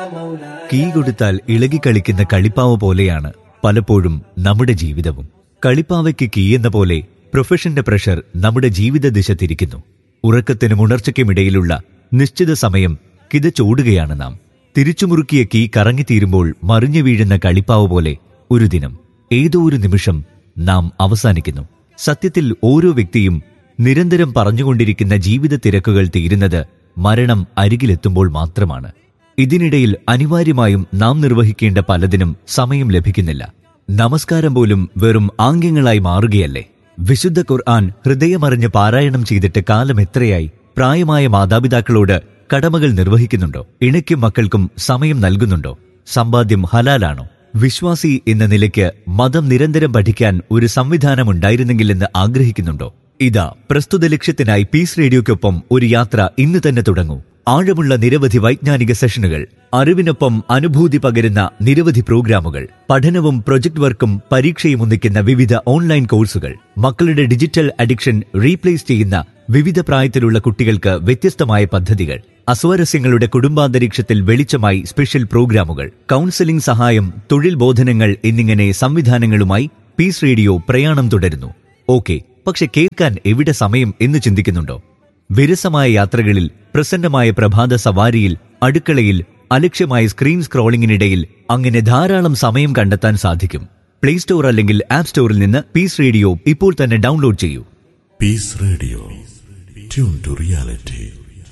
key കൊടുത്താൽ ഇളകിക്കളിക്കുന്ന കളിപ്പാവ പോലെയാണ് പലപ്പോഴും നമ്മുടെ ജീവിതവും കളിപ്പാവയ്ക്ക് കീ എന്ന പോലെ പ്രൊഫഷന്റെ പ്രഷർ നമ്മുടെ ജീവിത ദിശ തിരിക്കുന്നു ഉറക്കത്തിനും ഉണർച്ചയ്ക്കുമിടയിലുള്ള നിശ്ചിത സമയം കിതച്ചോടുകയാണ് നാം തിരിച്ചുമുറുക്കിയ കീ കറങ്ങിത്തീരുമ്പോൾ മറിഞ്ഞു വീഴുന്ന കളിപ്പാവ് പോലെ ഒരു ദിനം ഏതോ ഒരു നിമിഷം നാം അവസാനിക്കുന്നു സത്യത്തിൽ ഓരോ വ്യക്തിയും നിരന്തരം പറഞ്ഞുകൊണ്ടിരിക്കുന്ന ജീവിത തിരക്കുകൾ തീരുന്നത് മരണം അരികിലെത്തുമ്പോൾ മാത്രമാണ് ഇതിനിടയിൽ അനിവാര്യമായും നാം നിർവഹിക്കേണ്ട പലതിനും സമയം ലഭിക്കുന്നില്ല നമസ്കാരം പോലും വെറും ആംഗ്യങ്ങളായി മാറുകയല്ലേ വിശുദ്ധ ഖുർആൻ ഹൃദയമറിഞ്ഞ് പാരായണം ചെയ്തിട്ട് കാലം എത്രയായി പ്രായമായ മാതാപിതാക്കളോട് കടമകൾ നിർവഹിക്കുന്നുണ്ടോ ഇണയ്ക്കും മക്കൾക്കും സമയം നൽകുന്നുണ്ടോ സമ്പാദ്യം ഹലാലാണോ വിശ്വാസി എന്ന നിലയ്ക്ക് മതം നിരന്തരം പഠിക്കാൻ ഒരു സംവിധാനം ഉണ്ടായിരുന്നെങ്കിലെന്ന് ആഗ്രഹിക്കുന്നുണ്ടോ ഇതാ പ്രസ്തുത ലക്ഷ്യത്തിനായി പീസ് റേഡിയോയ്ക്കൊപ്പം ഒരു യാത്ര ഇന്ന് തന്നെ തുടങ്ങൂ ആഴമുള്ള നിരവധി വൈജ്ഞാനിക സെഷനുകൾ അറിവിനൊപ്പം അനുഭൂതി പകരുന്ന നിരവധി പ്രോഗ്രാമുകൾ പഠനവും പ്രൊജക്ട് വർക്കും പരീക്ഷയും ഒന്നിക്കുന്ന വിവിധ ഓൺലൈൻ കോഴ്സുകൾ മക്കളുടെ ഡിജിറ്റൽ അഡിക്ഷൻ റീപ്ലേസ് ചെയ്യുന്ന വിവിധ പ്രായത്തിലുള്ള കുട്ടികൾക്ക് വ്യത്യസ്തമായ പദ്ധതികൾ അസ്വാരസ്യങ്ങളുടെ കുടുംബാന്തരീക്ഷത്തിൽ വെളിച്ചമായി സ്പെഷ്യൽ പ്രോഗ്രാമുകൾ കൗൺസിലിംഗ് സഹായം തൊഴിൽ ബോധനങ്ങൾ എന്നിങ്ങനെ സംവിധാനങ്ങളുമായി പീസ് റേഡിയോ പ്രയാണം തുടരുന്നു ഓക്കെ പക്ഷെ കേൾക്കാൻ എവിടെ സമയം എന്ന് ചിന്തിക്കുന്നുണ്ടോ വിരസമായ യാത്രകളിൽ പ്രസന്നമായ പ്രഭാത സവാരിയിൽ അടുക്കളയിൽ അലക്ഷ്യമായ സ്ക്രീൻ സ്ക്രോളിംഗിനിടയിൽ അങ്ങനെ ധാരാളം സമയം കണ്ടെത്താൻ സാധിക്കും പ്ലേ സ്റ്റോർ അല്ലെങ്കിൽ ആപ്പ് സ്റ്റോറിൽ നിന്ന് പീസ് റേഡിയോ ഇപ്പോൾ തന്നെ ഡൗൺലോഡ് ചെയ്യൂ peace radio tune to reality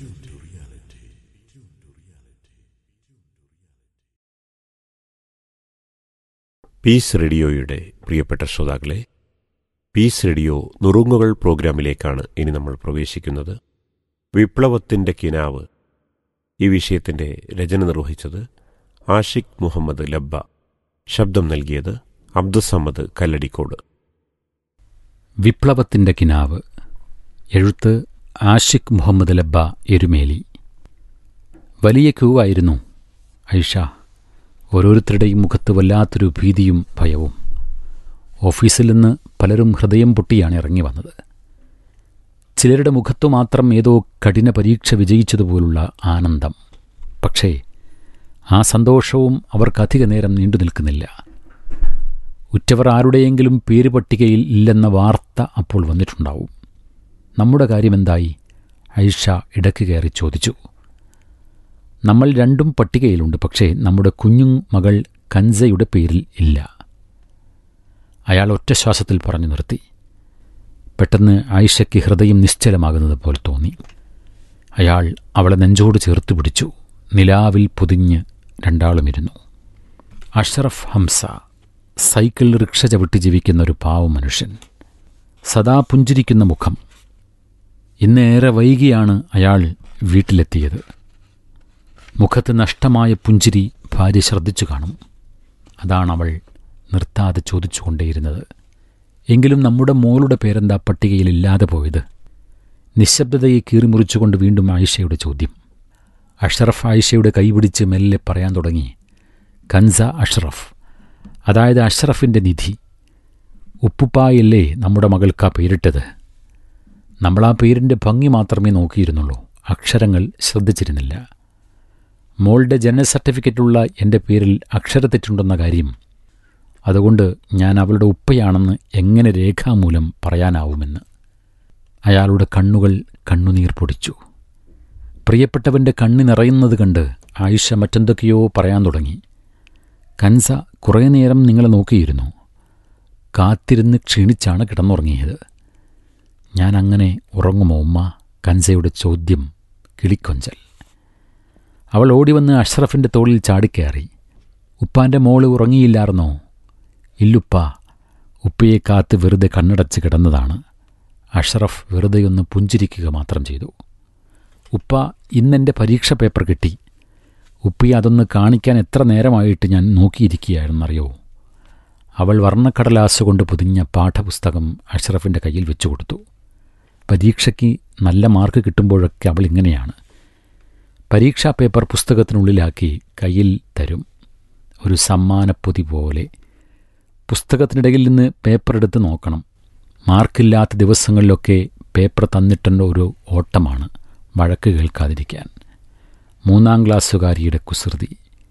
peace റേഡിയോയുടെ പ്രിയപ്പെട്ട ശ്രോതാക്കളെ പീസ് റേഡിയോ നുറുങ്ങുകൾ പ്രോഗ്രാമിലേക്കാണ് ഇനി നമ്മൾ പ്രവേശിക്കുന്നത് വിപ്ലവത്തിൻ്റെ കിനാവ് ഈ വിഷയത്തിൻ്റെ രചന നിർവഹിച്ചത് ആഷിഖ് മുഹമ്മദ് ലബ്ബ ശബ്ദം നൽകിയത് അബ്ദുസമ്മദ് കല്ലടിക്കോട് വിപ്ലവത്തിൻ്റെ കിനാവ് എഴുത്ത് ആഷിഖ് മുഹമ്മദ് ലബ്ബ എരുമേലി വലിയ ക്യൂ ആയിരുന്നു ഐഷ ഓരോരുത്തരുടെയും മുഖത്ത് വല്ലാത്തൊരു ഭീതിയും ഭയവും ഓഫീസിൽ നിന്ന് പലരും ഹൃദയം പൊട്ടിയാണ് ഇറങ്ങി വന്നത് ചിലരുടെ മുഖത്തു മാത്രം ഏതോ കഠിന പരീക്ഷ വിജയിച്ചതുപോലുള്ള ആനന്ദം പക്ഷേ ആ സന്തോഷവും അവർക്കധിക നേരം നീണ്ടു നിൽക്കുന്നില്ല ഉറ്റവർ ആരുടെയെങ്കിലും പേര് പട്ടികയിൽ ഇല്ലെന്ന വാർത്ത അപ്പോൾ വന്നിട്ടുണ്ടാവും നമ്മുടെ കാര്യമെന്തായി ഐഷ ഇടയ്ക്ക് കയറി ചോദിച്ചു നമ്മൾ രണ്ടും പട്ടികയിലുണ്ട് പക്ഷേ നമ്മുടെ കുഞ്ഞു മകൾ കൻസയുടെ പേരിൽ ഇല്ല അയാൾ ഒറ്റ ശ്വാസത്തിൽ പറഞ്ഞു നിർത്തി പെട്ടെന്ന് ആയിഷയ്ക്ക് ഹൃദയം നിശ്ചലമാകുന്നത് പോലെ തോന്നി അയാൾ അവളെ നെഞ്ചോട് ചേർത്ത് പിടിച്ചു നിലാവിൽ പൊതിഞ്ഞ് രണ്ടാളും ഇരുന്നു അഷ്റഫ് ഹംസ സൈക്കിൾ റിക്ഷ ചവിട്ടി ജീവിക്കുന്ന ഒരു പാവ മനുഷ്യൻ സദാ പുഞ്ചിരിക്കുന്ന മുഖം ഇന്നേറെ വൈകിയാണ് അയാൾ വീട്ടിലെത്തിയത് മുഖത്ത് നഷ്ടമായ പുഞ്ചിരി ഭാര്യ ശ്രദ്ധിച്ചു കാണും അതാണ് അവൾ നിർത്താതെ ചോദിച്ചുകൊണ്ടേയിരുന്നത് എങ്കിലും നമ്മുടെ മോളുടെ പേരെന്താ പട്ടികയിൽ ഇല്ലാതെ പോയത് നിശബ്ദതയെ കീറിമുറിച്ചുകൊണ്ട് വീണ്ടും ആയിഷയുടെ ചോദ്യം അഷ്റഫ് ആയിഷയുടെ കൈപിടിച്ച് മെല്ലെ പറയാൻ തുടങ്ങി കൻസ അഷ്റഫ് അതായത് അഷ്റഫിൻ്റെ നിധി ഉപ്പുപ്പായല്ലേ നമ്മുടെ മകൾക്ക് ആ പേരിട്ടത് നമ്മൾ ആ പേരിൻ്റെ ഭംഗി മാത്രമേ നോക്കിയിരുന്നുള്ളൂ അക്ഷരങ്ങൾ ശ്രദ്ധിച്ചിരുന്നില്ല മോളുടെ ജനന സർട്ടിഫിക്കറ്റുള്ള എൻ്റെ പേരിൽ അക്ഷരത്തെറ്റുണ്ടെന്ന കാര്യം അതുകൊണ്ട് ഞാൻ അവളുടെ ഉപ്പയാണെന്ന് എങ്ങനെ രേഖാമൂലം പറയാനാവുമെന്ന് അയാളുടെ കണ്ണുകൾ കണ്ണുനീർ പൊടിച്ചു പ്രിയപ്പെട്ടവൻ്റെ കണ്ണി നിറയുന്നത് കണ്ട് ആയിഷ മറ്റെന്തൊക്കെയോ പറയാൻ തുടങ്ങി കൻസ കുറേ നേരം നിങ്ങളെ നോക്കിയിരുന്നു കാത്തിരുന്ന് ക്ഷീണിച്ചാണ് കിടന്നുറങ്ങിയത് ഞാൻ അങ്ങനെ ഉറങ്ങുമോ ഉമ്മ കൻസയുടെ ചോദ്യം കിളിക്കൊഞ്ചൽ അവൾ ഓടിവന്ന് അഷ്റഫിൻ്റെ തോളിൽ ചാടിക്കയറി ഉപ്പാൻ്റെ മോള് ഉറങ്ങിയില്ലായിരുന്നോ ഇല്ലുപ്പ ഉപ്പയെ കാത്ത് വെറുതെ കണ്ണടച്ച് കിടന്നതാണ് അഷ്റഫ് വെറുതെയൊന്ന് പുഞ്ചിരിക്കുക മാത്രം ചെയ്തു ഉപ്പ ഇന്നെൻ്റെ പരീക്ഷ പേപ്പർ കിട്ടി ഉപ്പയെ അതൊന്ന് കാണിക്കാൻ എത്ര നേരമായിട്ട് ഞാൻ നോക്കിയിരിക്കുകയായിരുന്നറിയോ അവൾ വർണ്ണക്കടലാസ് കൊണ്ട് പൊതിഞ്ഞ പാഠപുസ്തകം അഷ്റഫിൻ്റെ കയ്യിൽ വെച്ചു കൊടുത്തു പരീക്ഷയ്ക്ക് നല്ല മാർക്ക് കിട്ടുമ്പോഴൊക്കെ അവൾ ഇങ്ങനെയാണ് പരീക്ഷാ പേപ്പർ പുസ്തകത്തിനുള്ളിലാക്കി കയ്യിൽ തരും ഒരു സമ്മാനപ്പൊതി പോലെ പുസ്തകത്തിനിടയിൽ നിന്ന് പേപ്പർ എടുത്ത് നോക്കണം മാർക്കില്ലാത്ത ദിവസങ്ങളിലൊക്കെ പേപ്പർ തന്നിട്ടുള്ള ഒരു ഓട്ടമാണ് വഴക്ക് കേൾക്കാതിരിക്കാൻ മൂന്നാം ക്ലാസ്സുകാരിയുടെ കുസൃതി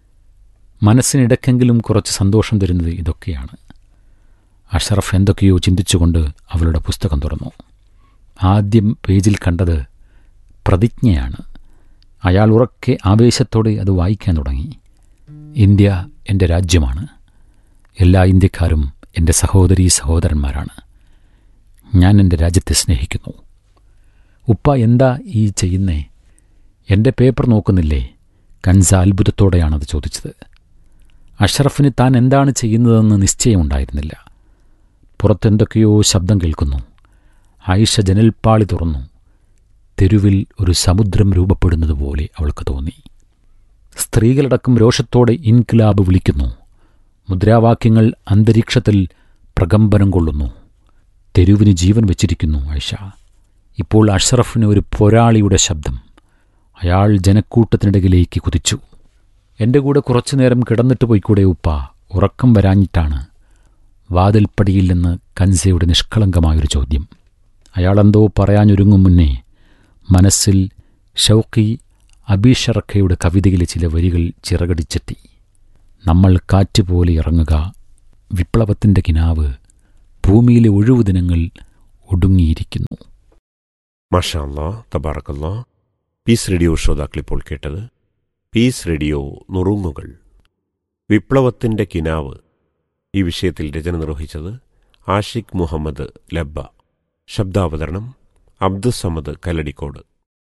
മനസ്സിനിടയ്ക്കെങ്കിലും കുറച്ച് സന്തോഷം തരുന്നത് ഇതൊക്കെയാണ് അഷറഫ് എന്തൊക്കെയോ ചിന്തിച്ചുകൊണ്ട് അവളുടെ പുസ്തകം തുറന്നു ആദ്യം പേജിൽ കണ്ടത് പ്രതിജ്ഞയാണ് അയാൾ ഉറക്കെ ആവേശത്തോടെ അത് വായിക്കാൻ തുടങ്ങി ഇന്ത്യ എൻ്റെ രാജ്യമാണ് എല്ലാ ഇന്ത്യക്കാരും എൻ്റെ സഹോദരീ സഹോദരന്മാരാണ് ഞാൻ എൻ്റെ രാജ്യത്തെ സ്നേഹിക്കുന്നു ഉപ്പ എന്താ ഈ ചെയ്യുന്നേ എൻ്റെ പേപ്പർ നോക്കുന്നില്ലേ കൻസ അത്ഭുതത്തോടെയാണത് ചോദിച്ചത് അഷ്റഫിന് താൻ എന്താണ് ചെയ്യുന്നതെന്ന് നിശ്ചയമുണ്ടായിരുന്നില്ല പുറത്തെന്തൊക്കെയോ ശബ്ദം കേൾക്കുന്നു ആയിഷ ജനൽപ്പാളി തുറന്നു തെരുവിൽ ഒരു സമുദ്രം രൂപപ്പെടുന്നത് പോലെ അവൾക്ക് തോന്നി സ്ത്രീകളടക്കം രോഷത്തോടെ ഇൻക്ലാബ് വിളിക്കുന്നു മുദ്രാവാക്യങ്ങൾ അന്തരീക്ഷത്തിൽ പ്രകമ്പനം കൊള്ളുന്നു തെരുവിന് ജീവൻ വച്ചിരിക്കുന്നു ആയിഷ ഇപ്പോൾ അഷ്റഫിന് ഒരു പോരാളിയുടെ ശബ്ദം അയാൾ ജനക്കൂട്ടത്തിനിടയിലേക്ക് കുതിച്ചു എൻ്റെ കൂടെ കുറച്ചു നേരം കിടന്നിട്ട് പോയിക്കൂടെ ഉപ്പ ഉറക്കം വരാഞ്ഞിട്ടാണ് വാതിൽപ്പടിയിൽ നിന്ന് കൻസയുടെ നിഷ്കളങ്കമായൊരു ചോദ്യം അയാളെന്തോ പറയാനൊരുങ്ങും മുന്നേ മനസ്സിൽ ഷൗക്കി അബീഷറക്കയുടെ കവിതയിലെ ചില വരികൾ ചിറകടിച്ചെത്തി നമ്മൾ കാറ്റുപോലെ ഇറങ്ങുക വിപ്ലവത്തിൻ്റെ കിനാവ് ഭൂമിയിലെ ഒഴിവു ദിനങ്ങൾ ഒടുങ്ങിയിരിക്കുന്നു മഷാല്ലാ തബാറക്കല്ലാ പീസ് റേഡിയോ ശ്രോതാക്കളിപ്പോൾ കേട്ടത് പീസ് റേഡിയോ നുറുങ്ങുകൾ വിപ്ലവത്തിൻ്റെ കിനാവ് ഈ വിഷയത്തിൽ രചന നിർവഹിച്ചത് ആഷിഖ് മുഹമ്മദ് ലബ്ബ ശബ്ദാവതരണം അബ്ദുസമദ് കല്ലടിക്കോട്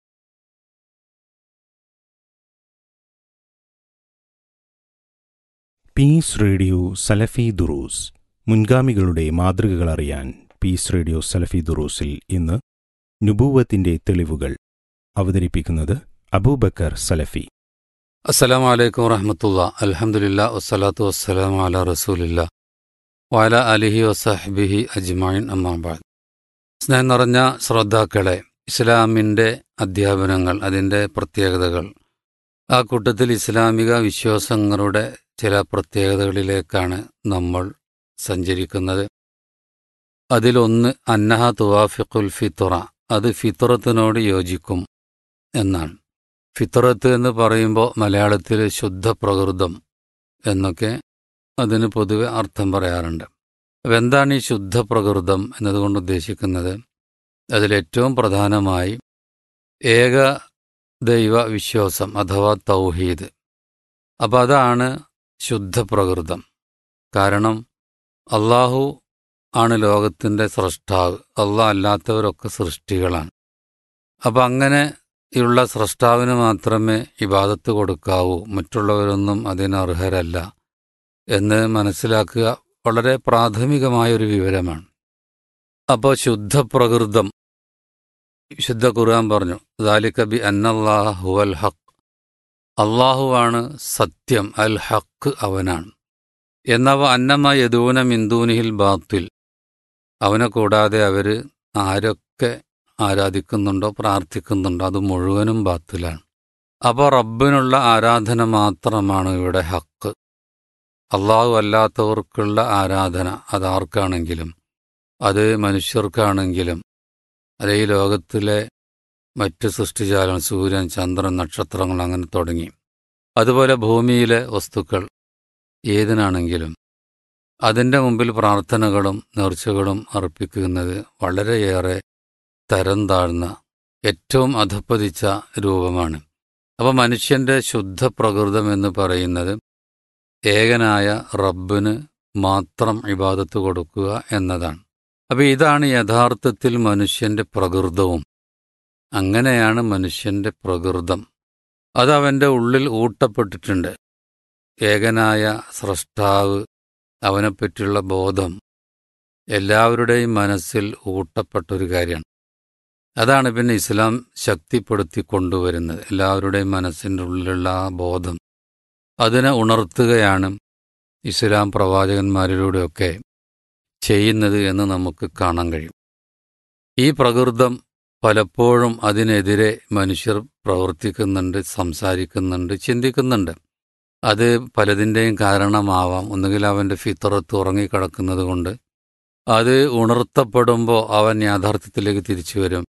പീസ് റേഡിയോ സലഫി ദുറൂസ് മുൻഗാമികളുടെ മാതൃകകൾ അറിയാൻ പീസ് റേഡിയോ സലഫി ദുറൂസിൽ ഇന്ന് നുബൂവത്തിന്റെ തെളിവുകൾ അവതരിപ്പിക്കുന്നത് അബൂബക്കർ സലഫി അസ്സലാമു അലൈക്കും വറഹമത്തുള്ള അൽഹംദുലില്ല വസ്സലാത്തു വസ്സലാമു അല റസൂലില്ല വഅല അലിഹി വസഹ്ബിഹി അജ്മൈൻ അമ്മാബാദ് സ്നേഹം നിറഞ്ഞ ശ്രോതാക്കളെ ഇസ്ലാമിൻ്റെ അധ്യാപനങ്ങൾ അതിൻ്റെ പ്രത്യേകതകൾ ആ കൂട്ടത്തിൽ ഇസ്ലാമിക വിശ്വാസങ്ങളുടെ ചില പ്രത്യേകതകളിലേക്കാണ് നമ്മൾ സഞ്ചരിക്കുന്നത് അതിലൊന്ന് അന്നഹ തുവാഫിഖുൽ ഫിത്തുറ അത് ഫിത്തുറത്തിനോട് യോജിക്കും എന്നാണ് ഫിത്രത്ത് എന്ന് പറയുമ്പോൾ മലയാളത്തിൽ ശുദ്ധ പ്രകൃതം എന്നൊക്കെ അതിന് പൊതുവെ അർത്ഥം പറയാറുണ്ട് അപ്പം എന്താണ് ഈ ശുദ്ധ പ്രകൃതം എന്നതുകൊണ്ട് ഉദ്ദേശിക്കുന്നത് അതിലേറ്റവും പ്രധാനമായി ഏക ദൈവ വിശ്വാസം അഥവാ തൗഹീദ് അപ്പം അതാണ് ശുദ്ധ പ്രകൃതം കാരണം അള്ളാഹു ആണ് ലോകത്തിൻ്റെ സൃഷ്ടാവ് അള്ളാഹ് അല്ലാത്തവരൊക്കെ സൃഷ്ടികളാണ് അപ്പം അങ്ങനെ ഉള്ള സ്രഷ്ടാവിന് മാത്രമേ ഇബാദത്ത് കൊടുക്കാവൂ മറ്റുള്ളവരൊന്നും അതിന് അർഹരല്ല എന്ന് മനസ്സിലാക്കുക വളരെ പ്രാഥമികമായൊരു വിവരമാണ് അപ്പോൾ ശുദ്ധ പ്രകൃതം വിശുദ്ധ ഖുർആൻ പറഞ്ഞു ദാലിക ബി അന്നല്ലാഹ ഹുവൽ ഹക്ക് അള്ളാഹുവാണ് സത്യം അൽ ഹക്ക് അവനാണ് എന്നവ അന്നമ യദൂന മിന്ദൂനിഹിൽ ബാത്തിൽ അവനെ കൂടാതെ അവർ ആരൊക്കെ ആരാധിക്കുന്നുണ്ടോ പ്രാർത്ഥിക്കുന്നുണ്ടോ അത് മുഴുവനും ബാത്തിലാണ് അപ്പോൾ റബ്ബിനുള്ള ആരാധന മാത്രമാണ് ഇവിടെ ഹക്ക് അള്ളാഹു അല്ലാത്തവർക്കുള്ള ആരാധന അതാർക്കാണെങ്കിലും അത് മനുഷ്യർക്കാണെങ്കിലും അതേ ഈ ലോകത്തിലെ മറ്റ് സൃഷ്ടിജാലം സൂര്യൻ ചന്ദ്രൻ നക്ഷത്രങ്ങൾ അങ്ങനെ തുടങ്ങി അതുപോലെ ഭൂമിയിലെ വസ്തുക്കൾ ഏതിനാണെങ്കിലും അതിൻ്റെ മുമ്പിൽ പ്രാർത്ഥനകളും നേർച്ചകളും അർപ്പിക്കുന്നത് വളരെയേറെ തരം താഴ്ന്ന ഏറ്റവും അധപ്പതിച്ച രൂപമാണ് അപ്പോൾ മനുഷ്യൻ്റെ ശുദ്ധ പ്രകൃതം എന്ന് പറയുന്നത് ഏകനായ റബ്ബിന് മാത്രം ഇബാദത്ത് കൊടുക്കുക എന്നതാണ് അപ്പോൾ ഇതാണ് യഥാർത്ഥത്തിൽ മനുഷ്യൻ്റെ പ്രകൃതവും അങ്ങനെയാണ് മനുഷ്യൻ്റെ പ്രകൃതം അതവൻ്റെ ഉള്ളിൽ ഊട്ടപ്പെട്ടിട്ടുണ്ട് ഏകനായ സ്രഷ്ടാവ് അവനെപ്പറ്റിയുള്ള ബോധം എല്ലാവരുടെയും മനസ്സിൽ ഊട്ടപ്പെട്ടൊരു കാര്യമാണ് അതാണ് പിന്നെ ഇസ്ലാം ശക്തിപ്പെടുത്തി കൊണ്ടുവരുന്നത് എല്ലാവരുടെയും മനസ്സിൻ്റെ ഉള്ളിലുള്ള ആ ബോധം അതിനെ ഉണർത്തുകയാണ് ഇസ്ലാം പ്രവാചകന്മാരിലൂടെയൊക്കെ ചെയ്യുന്നത് എന്ന് നമുക്ക് കാണാൻ കഴിയും ഈ പ്രകൃതം പലപ്പോഴും അതിനെതിരെ മനുഷ്യർ പ്രവർത്തിക്കുന്നുണ്ട് സംസാരിക്കുന്നുണ്ട് ചിന്തിക്കുന്നുണ്ട് അത് പലതിൻ്റെയും കാരണമാവാം ഒന്നുകിൽ അവൻ്റെ ഫിത്തറത്ത് ഉറങ്ങിക്കിടക്കുന്നത് കൊണ്ട് അത് ഉണർത്തപ്പെടുമ്പോൾ അവൻ യാഥാർത്ഥ്യത്തിലേക്ക് തിരിച്ചു വരും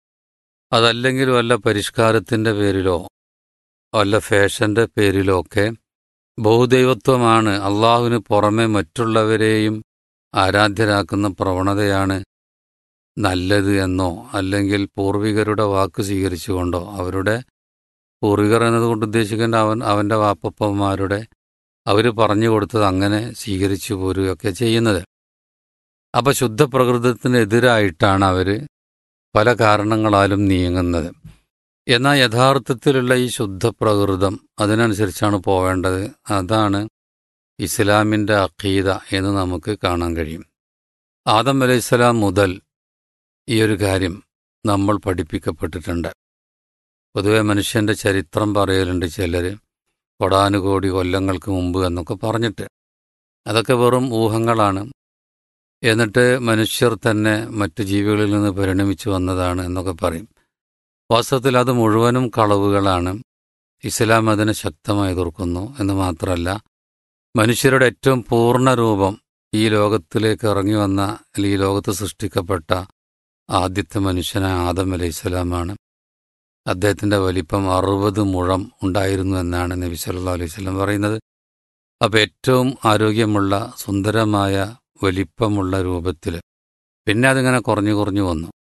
അതല്ലെങ്കിൽ വല്ല പരിഷ്കാരത്തിൻ്റെ പേരിലോ വല്ല ഫാഷൻ്റെ പേരിലോ ഒക്കെ ബഹുദൈവത്വമാണ് അള്ളാഹുവിന് പുറമെ മറ്റുള്ളവരെയും ആരാധ്യരാക്കുന്ന പ്രവണതയാണ് നല്ലത് എന്നോ അല്ലെങ്കിൽ പൂർവികരുടെ വാക്ക് സ്വീകരിച്ചുകൊണ്ടോ അവരുടെ പൂർവികർ എന്നതുകൊണ്ട് ഉദ്ദേശിക്കേണ്ട അവൻ അവൻ്റെ വാപ്പപ്പന്മാരുടെ അവർ പറഞ്ഞു കൊടുത്തത് അങ്ങനെ സ്വീകരിച്ചു പോരുകയൊക്കെ ചെയ്യുന്നത് അപ്പം ശുദ്ധ പ്രകൃതത്തിനെതിരായിട്ടാണ് അവർ പല കാരണങ്ങളാലും നീങ്ങുന്നത് എന്നാൽ യഥാർത്ഥത്തിലുള്ള ഈ ശുദ്ധ പ്രകൃതം അതിനനുസരിച്ചാണ് പോവേണ്ടത് അതാണ് ഇസ്ലാമിൻ്റെ അഖീദ എന്ന് നമുക്ക് കാണാൻ കഴിയും ആദം അലൈഹിസ്സലാം മുതൽ ഈ ഒരു കാര്യം നമ്മൾ പഠിപ്പിക്കപ്പെട്ടിട്ടുണ്ട് പൊതുവെ മനുഷ്യൻ്റെ ചരിത്രം പറയലുണ്ട് ചിലർ കൊടാനുകോടി കൊല്ലങ്ങൾക്ക് മുമ്പ് എന്നൊക്കെ പറഞ്ഞിട്ട് അതൊക്കെ വെറും ഊഹങ്ങളാണ് എന്നിട്ട് മനുഷ്യർ തന്നെ മറ്റു ജീവികളിൽ നിന്ന് പരിണമിച്ചു വന്നതാണ് എന്നൊക്കെ പറയും വാസ്തവത്തിൽ അത് മുഴുവനും കളവുകളാണ് ഇസ്ലാം അതിനെ ശക്തമായി എതിർക്കുന്നു എന്ന് മാത്രമല്ല മനുഷ്യരുടെ ഏറ്റവും പൂർണ്ണ രൂപം ഈ ലോകത്തിലേക്ക് ഇറങ്ങി വന്ന അല്ലെങ്കിൽ ഈ ലോകത്ത് സൃഷ്ടിക്കപ്പെട്ട ആദ്യത്തെ മനുഷ്യനായ ആദം അലൈഹി സ്വലാമാണ് അദ്ദേഹത്തിൻ്റെ വലിപ്പം അറുപത് മുഴം ഉണ്ടായിരുന്നു എന്നാണ് നബി സല്ലാ അലൈഹി സ്വലം പറയുന്നത് അപ്പോൾ ഏറ്റവും ആരോഗ്യമുള്ള സുന്ദരമായ വലിപ്പമുള്ള രൂപത്തിൽ പിന്നെ അതിങ്ങനെ കുറഞ്ഞു കുറഞ്ഞു വന്നു